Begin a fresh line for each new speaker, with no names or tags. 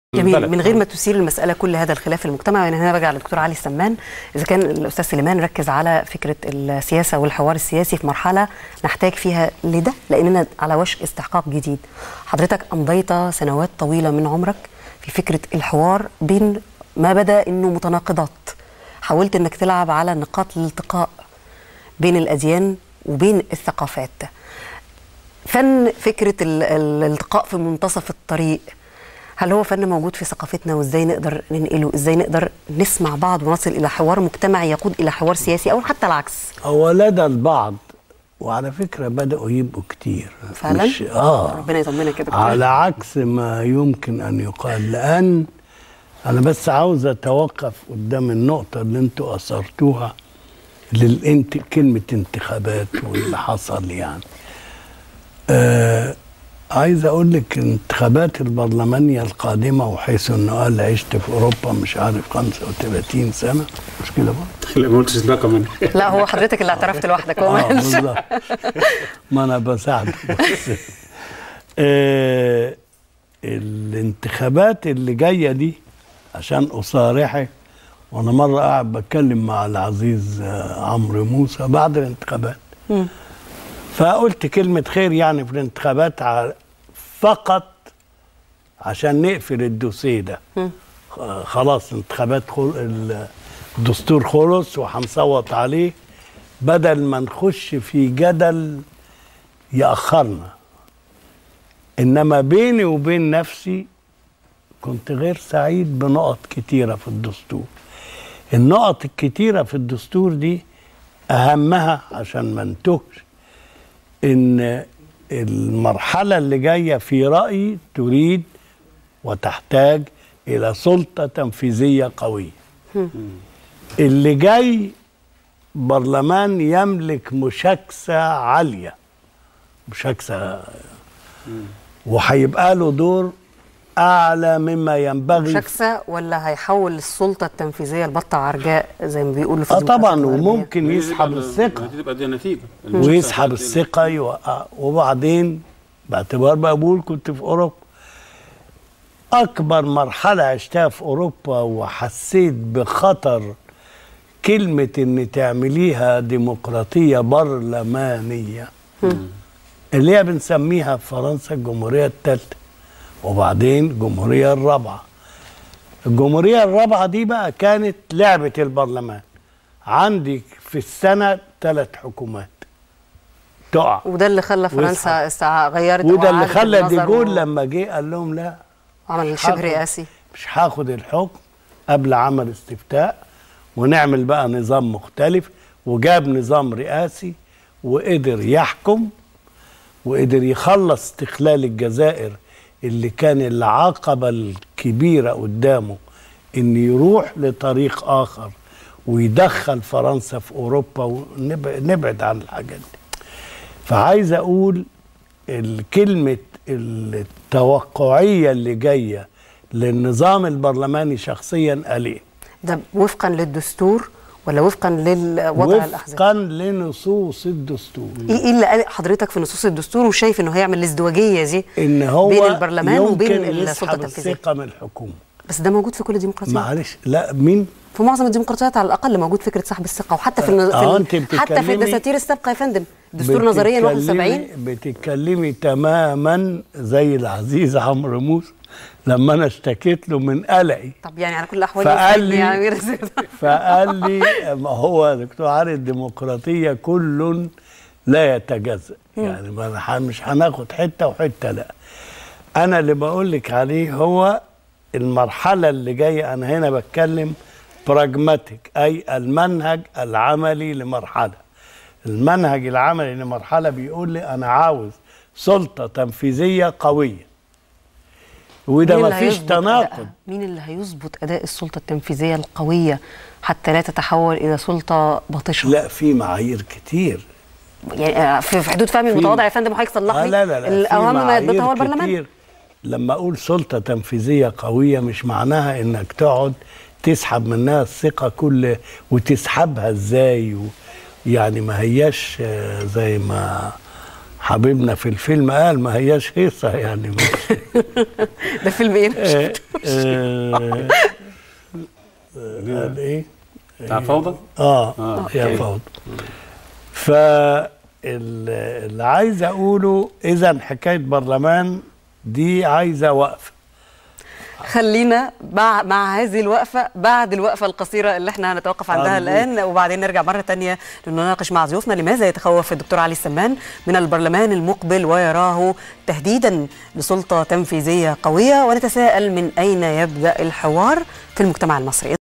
جميل
البلد.
من غير ما تثير المساله كل هذا الخلاف المجتمعي يعني هنا راجع للدكتور علي سمان اذا كان الاستاذ سليمان ركز على فكره السياسه والحوار السياسي في مرحله نحتاج فيها لده لاننا على وشك استحقاق جديد حضرتك امضيت سنوات طويله من عمرك في فكره الحوار بين ما بدا انه متناقضات حاولت انك تلعب على نقاط الالتقاء بين الاديان وبين الثقافات فن فكره ال- ال- الالتقاء في منتصف الطريق هل هو فن موجود في ثقافتنا وازاي نقدر ننقله ازاي نقدر نسمع بعض ونصل الى حوار مجتمعي يقود الى حوار سياسي او حتى العكس
هو لدى البعض وعلى فكرة بدأوا يبقوا كتير
فعلا
مش آه
ربنا يطمنك كده
على عكس ما يمكن أن يقال لأن أنا بس عاوز أتوقف قدام النقطة اللي أنتوا أثرتوها للانت كلمة انتخابات واللي حصل يعني آه عايز أقول لك الانتخابات البرلمانية القادمة وحيث أنه قال عشت في أوروبا مش عارف 35 سنة مش كده برضه
لا ما قلتش الرقم انا
لا هو حضرتك اللي اعترفت لوحدك هو ما
اه
قالش.
بالظبط ما انا بساعده بس آه الانتخابات اللي جايه دي عشان اصارحك وانا مره قاعد بتكلم مع العزيز آه، عمرو موسى بعد الانتخابات
مم.
فقلت كلمه خير يعني في الانتخابات ع- فقط عشان نقفل الدوسيه ده
مم.
خ- خلاص الانتخابات خل... ال- الدستور خلص وهنصوت عليه بدل ما نخش في جدل يأخرنا إنما بيني وبين نفسي كنت غير سعيد بنقط كتيرة في الدستور النقط الكتيرة في الدستور دي أهمها عشان ما نتهش إن المرحلة اللي جاية في رأيي تريد وتحتاج إلى سلطة تنفيذية قوية اللي جاي برلمان يملك مشاكسة عالية مشاكسة وهيبقى له دور أعلى مما ينبغي
شكسة ولا هيحول السلطه التنفيذيه لبطه عرجاء زي ما بيقولوا في
اه
الديمقراطية
طبعا
الغربية؟
وممكن يسحب الثقة
دي تبقى دي نتيجه
ويسحب الثقة يوقع وبعدين باعتبار بقى بقول كنت في أوروبا أكبر مرحلة عشتها في أوروبا وحسيت بخطر كلمة إن تعمليها ديمقراطية برلمانية اللي هي بنسميها في فرنسا الجمهورية الثالثة وبعدين الجمهورية الرابعة الجمهورية الرابعة دي بقى كانت لعبة البرلمان عندك في السنة ثلاث حكومات تقع
وده اللي خلى فرنسا استع- غيرت أو
وده اللي
عادت
خلى
النظر
ديجول
و-
لما جه قال لهم لا
عمل
مش
شبه
هاخد-
رئاسي
مش هاخد الحكم قبل عمل استفتاء ونعمل بقى نظام مختلف وجاب نظام رئاسي وقدر يحكم وقدر يخلص استقلال الجزائر اللي كان العقبة الكبيرة قدامه ان يروح لطريق اخر ويدخل فرنسا في اوروبا ونبعد عن الحاجات دي فعايز اقول الكلمة التوقعية اللي جاية للنظام البرلماني شخصيا قليل
ده وفقا للدستور ولا وفقا للوضع الاحزاب
وفقا لنصوص الدستور
ايه إيه اللي قال حضرتك في نصوص الدستور وشايف انه هيعمل الازدواجيه دي
ان هو
بين البرلمان وبين
يمكن
السلطه
يسحب
التنفيذيه
الثقة من الحكومة
بس ده موجود في كل الديمقراطيات
معلش لا مين
في معظم الديمقراطيات على الاقل موجود فكره سحب الثقه وحتى في, الن...
آه،
في
أنت
ال... حتى في
بتتكلمي-
الدساتير السابقه يا فندم الدستور نظريا
بتتكلمي-
71
بتتكلمي تماما زي العزيز عمرو موسى لما انا اشتكيت له من قلقي
طب يعني على كل الاحوال
فقال
يسعدني
لي-
يا امير زيد.
فقال لي ما هو يا دكتور علي الديمقراطيه كل لا يتجزأ يعني ما أنا ح- مش هناخد حته وحته لا انا اللي بقول لك عليه هو المرحله اللي جايه انا هنا بتكلم براجماتيك اي المنهج العملي لمرحله المنهج العملي لمرحله بيقول لي انا عاوز سلطه تنفيذيه قويه وده
مين
ما
اللي
فيش
هيظبط
تناقض
أدائها؟ مين اللي هيظبط اداء السلطه التنفيذيه القويه حتى لا تتحول الى سلطه باطشه
لا في معايير كتير
يعني آه، في في حدود فهمي
في-
المتواضع يا فندم وحضرتك صلح
آه
لي
لا لا لا
الاهم
في
ما يضبطها هو
معايير
البرلمان
كتير. لما اقول سلطه تنفيذيه قويه مش معناها انك تقعد تسحب منها الثقه كل وتسحبها ازاي و يعني ما هياش آه، زي ما حبيبنا في الفيلم قال ما هياش هيصه يعني مش
ده فيلم ايه
آه، آه، قال ايه
بتاع فوضى
اه,
آه،
يا
أوكي.
فوضى فاللي عايز اقوله اذا حكايه برلمان دي عايزه وقفه
خلينا مع مع هذه الوقفة بعد الوقفة القصيرة اللي احنا هنتوقف عندها
أرجوك.
الآن وبعدين نرجع مرة تانية لنناقش مع ضيوفنا لماذا يتخوف الدكتور علي السمان من البرلمان المقبل ويراه تهديدا لسلطة تنفيذية قوية ونتساءل من أين يبدأ الحوار في المجتمع المصري